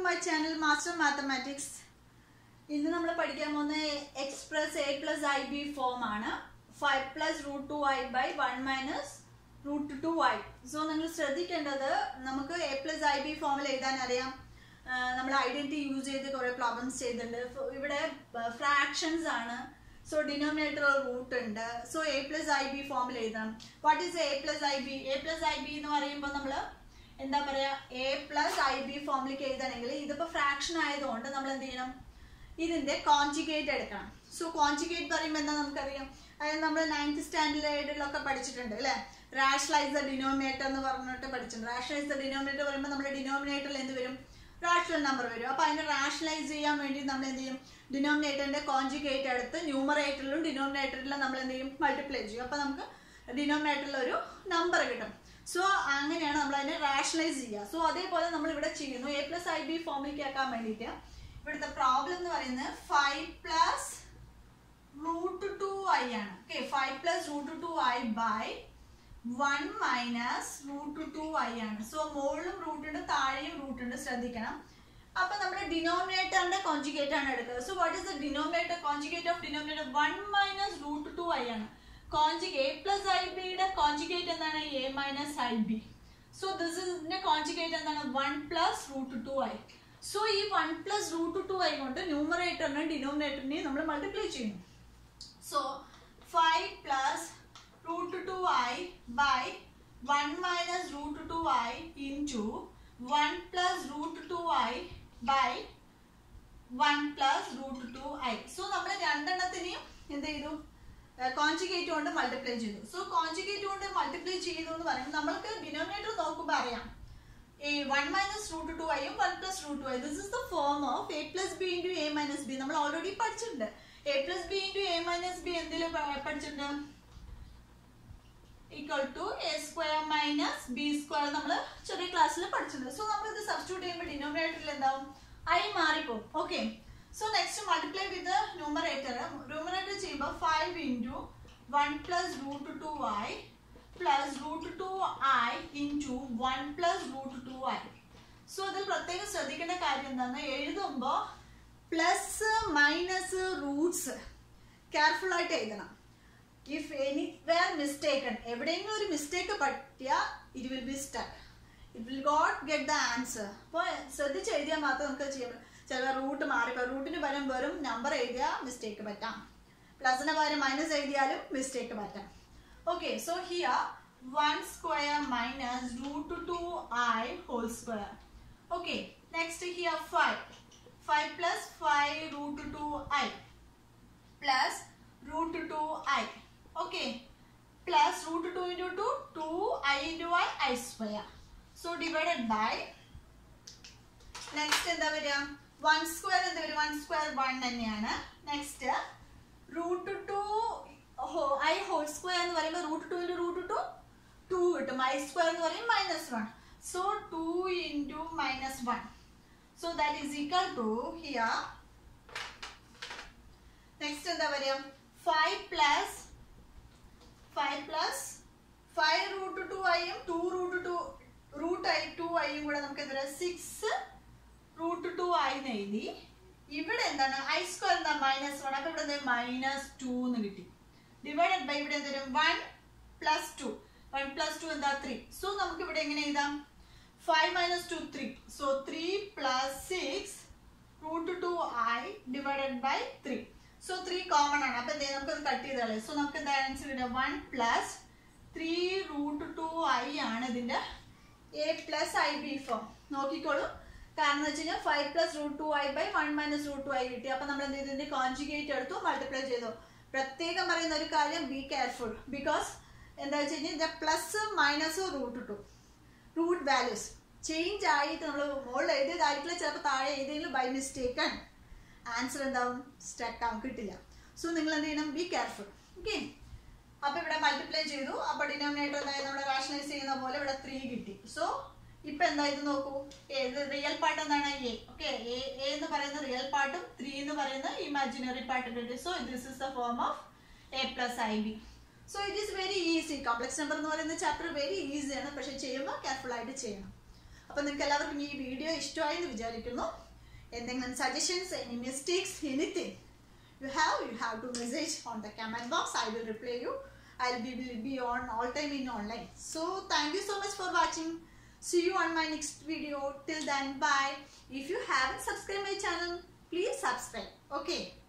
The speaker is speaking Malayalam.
മൈ ചാനൽ മാസ്റ്റർ മാത്തമാറ്റിക്സ് ഇന്ന് നമ്മൾ പഠിക്കാൻ പോകുന്ന X plus A plus I B form ആണ് five plus root two I by one minus root two I so നിങ്ങൾ ശ്രദ്ധിക്കേണ്ടത് നമുക്ക് എ പ്ലസ് ഐ ബി ഫോമിൽ എഴുതാൻ അറിയാം നമ്മൾ ഐഡന്റിറ്റി യൂസ് ചെയ്ത് കുറെ പ്രോബ്ലംസ് ചെയ്തിട്ടുണ്ട് ഫ- ഇവിടെ ഫ്രാക്ഷൻസ് ആണ് സോ ഡിനോമിനേറ്റർ റൂട്ട് ഉണ്ട് so A plus I B ഫോമിൽ എഴുതണം what is A plus I B A plus I B എന്ന് പറയുമ്പോൾ നമ്മൾ എന്താ പറയാ എ പ്ലസ് ഐ ബി ഫോമിലേക്ക് എഴുതണമെങ്കിൽ ഇതിപ്പോ ഫ്രാക്ഷൻ ആയതുകൊണ്ട് നമ്മൾ എന്ത് ചെയ്യണം ഇതിന്റെ കോൺജുഗേറ്റ് എടുക്കണം സോ കോൺജുഗേറ്റ് പറയുമ്പോൾ എന്താ നമുക്കറിയാം അതായത് നമ്മൾ നയൻത് സ്റ്റാൻഡേർഡിലൊക്കെ പഠിച്ചിട്ടുണ്ട് അല്ലെ റാഷണലൈസ് ദ ഡിനോമിനേറ്റർ എന്ന് പറഞ്ഞിട്ട് പഠിച്ചിട്ടുണ്ട് റാഷണലൈസ് ദ ഡിനോമിനേറ്റർ പറയുമ്പോൾ നമ്മുടെ ഡിനോമിനേറ്ററിൽ എന്ത് വരും റാഷണൽ നമ്പർ വരും അപ്പൊ അതിനെ റാഷണലൈസ് ചെയ്യാൻ വേണ്ടി നമ്മൾ എന്ത് ചെയ്യും ഡിനോമിനേറ്ററിന്റെ കോൺജുഗേറ്റ് എടുത്ത് ന്യൂമറേറ്ററിലും ഡിനോമിനേറ്ററിലും നമ്മൾ എന്ത് ചെയ്യും മൾട്ടിപ്ലൈ ചെയ്യും അപ്പൊ നമുക്ക് ഡിനോമിനേറ്ററിൽ ഒരു നമ്പർ കിട്ടും സോ അങ്ങനെയാണ് നമ്മൾ അതിനെ റാഷണലൈസ് ചെയ്യുക സോ അതേപോലെ നമ്മൾ ഇവിടെ ചെയ്യുന്നു എ പ്ലസ് ഐ ബി ഫോമിലേക്ക് ആക്കാൻ വേണ്ടിയിട്ട് ഇവിടുത്തെ പ്രോബ്ലം എന്ന് പറയുന്നത് five plus root two i ആണ് okay five plus root two I by one minus root two i ആണ് സോ മുകളിലും റൂട്ട് ഉണ്ട് താഴെയും റൂട്ട് ഉണ്ട് ശ്രദ്ധിക്കണം അപ്പൊ നമ്മുടെ ഡിനോമിനേറ്ററിന്റെ കോൺജുഗേറ്റ് ആണ് എടുക്കുക so what is the denominator conjugate of denominator one minus root two i ആണ് കോൺജുഗേറ്റ് എ പ്ലസ് ഐ ബിയുടെ കോൺജുഗേറ്റ് എന്താണ് a minus i b so this ഇസിന്റെ കോൺജുഗേറ്റ് എന്താണ് one plus root two I so ഈ one plus root two i കൊണ്ട് ന്യൂമറേറ്ററിനെയും ഡിനോമിനേറ്ററിനെയും നമ്മൾ മൾട്ടിപ്ലൈ ചെയ്യുന്നു So 5 plus root 2i by 1 minus root 2i into 1 plus root 2i by 1 plus root 2i. So നമ്മൾ രണ്ടെണ്ണത്തിനെയും എന്ത് ചെയ്തു കോൺജുഗേറ്റ് കൊണ്ട് മൾട്ടിപ്ലൈ ചെയ്തു സോ കോൺജുഗേറ്റ് കൊണ്ട് മൾട്ടിപ്ലൈ ചെയ്തു എന്ന് പറയുമ്പോൾ നമ്മൾക്ക് ഡിനോമിനേറ്റർ നോക്കുമ്പോൾ അറിയാം a 1 minus root 2 i ഉം 1 plus root 2 i this is the form of a plus b into a minus b നമ്മൾ ഓൾറെഡി പഠിച്ചിട്ടുണ്ട് a plus b into a minus b എന്തിൽ പഠിച്ചിട്ടുണ്ട് equal to a square minus b square നമ്മൾ ചെറിയ ക്ലാസ്സിൽ പഠിച്ചിട്ടുണ്ട് സോ നമ്മൾ ഇത് സബ്സ്റ്റിറ്റ്യൂട്ട് ചെയ്യുമ്പോൾ ഡിനോമിനേറ്ററിൽ എന്താവും ഐ മാറിപ്പോകും okay so next multiply with numerator numerator ചെയ്യുമ്പോൾ five into one plus root two i plus root two i into one plus root two I so ഇതിൽ പ്രത്യേകം ശ്രദ്ധിക്കേണ്ട കാര്യം എന്താണെന്ന് എഴുതുമ്പോൾ പ്ലസ് മൈനസ് റൂട്ട്സ് കെയർഫുൾ ആയിട്ട് എഴുതണം ഇഫ് എനി വേർ മിസ്റ്റേക്കൺ എവിടെയെങ്കിലും ഒരു മിസ്റ്റേക്ക് പറ്റിയാൽ it will be stuck it will got get the answer അപ്പോൾ ശ്രദ്ധിച്ച് എഴുതിയാൽ മാത്രം നമുക്ക് ചെയ്യാൻ പറ്റും ചില റൂട്ട് മാറിപ്പോൾ റൂട്ടിന് പകരം വെറും നമ്പർ എഴുതിയാൽ മിസ്റ്റേക്ക് പറ്റാം പ്ലസിന് പകരം മൈനസ് എഴുതിയാലും മിസ്റ്റേക്ക് പറ്റാം okay so here one square minus root two i whole square okay next here five five plus five root two i plus root two i okay plus root two into two two i into i i square so divided by next എന്താ വരിക വൺ സ്ക്വയർ എന്താ വരിക വൺ സ്ക്വയർ വൺ തന്നെയാണ് next root two i whole square എന്ന് പറയുമ്പോൾ root two into root to to കിട്ടും ഐ സ്ക്വയർ എന്ന് പറയും minus one so two into minus one so that is equal to here next എന്താ പറയുക five plus five plus five root two ഐയും two root two root i two ഐയും കൂടെ നമുക്ക് എന്താ സിക്സ് റൂട്ട് ടു ഐ എന്ന് എഴുതി ഇവിടെ എന്താണ് ഐ സ്ക്വയർ എന്താ മൈനസ് വൺ അപ്പൊ ഇവിടെ മൈനസ് ടു എന്ന് കിട്ടി ഡിവൈഡഡ് ബൈ ഇവിടെ എന്തെങ്കിലും one plus two one plus two എന്താ ത്രീ സോ നമുക്ക് ഇവിടെ എങ്ങനെ എഴുതാം five minus two three so three plus six root two i divided by three so three common ആണ് അപ്പൊ എന്തേ നമുക്കത് കട്ട് ചെയ്ത് കളയാം സോ നമുക്ക് എന്താ ആൻസർ കിട്ടുക one plus three root two i ആണ് ഇതിന്റെ a plus I B form നോക്കിക്കോളൂ കാരണം എന്ന് വെച്ച് കഴിഞ്ഞാൽ five plus root two I by one minus root two i കിട്ടി അപ്പൊ നമ്മൾ എന്ത് ചെയ്തു ഇതിന്റെ കോൺജുഗേറ്റ് എടുത്തു മൾട്ടിപ്ലൈ ചെയ്തു പ്രത്യേകം പറയുന്ന ഒരു കാര്യം ബി കെയർഫുൾ ബിക്കോസ് എന്താ വെച്ച് കഴിഞ്ഞാൽ plus minus root two root values change ആയിട്ട് നമ്മൾ മുകളിൽ എഴുതിയതായിരിക്കില്ല ചിലപ്പോൾ താഴെ എഴുതിയെങ്കിലും ബൈ മിസ്റ്റേക്കൺ ആൻസർ എന്താവും സ്റ്റക്ക് ആവും കിട്ടില്ല സോ നിങ്ങൾ എന്ത് ചെയ്യണം ബി കെയർഫുൾ ഓക്കെ അപ്പൊ ഇവിടെ മൾട്ടിപ്ലൈ ചെയ്തു അപ്പൊ ഡിനോമിനേറ്റർ എന്തായാലും നമ്മൾ റാഷണലൈസ് ചെയ്യുന്ന പോലെ ഇവിടെ ത്രീ കിട്ടി സോ ഇപ്പൊ എന്താ ഇത് നോക്കൂ ഏത് റിയൽ പാർട്ട് എന്താണ് എ ഓക്കെ എ എന്ന് പറയുന്ന റിയൽ പാർട്ടും ത്രീ എന്ന് പറയുന്ന ഇമാജിനറി പാർട്ടും കിട്ടി so this is the form of a plus I b so it is very easy complex number എന്ന് പറയുന്ന ചാപ്റ്റർ വെരി ഈസിയാണ് പക്ഷെ ചെയ്യുമ്പോൾ കെയർഫുൾ ആയിട്ട് ചെയ്യണം അപ്പൊ നിങ്ങൾക്ക് എല്ലാവർക്കും ഈ വീഡിയോ ഇഷ്ടമായി എന്ന് വിചാരിക്കുന്നു എന്തെങ്കിലും suggestions any mistakes anything you have you have to message on the comment box i will reply you i'll be will be on all time in online so thank you so much for watching see you on my next video till then bye if you haven't subscribed my channel please subscribe okay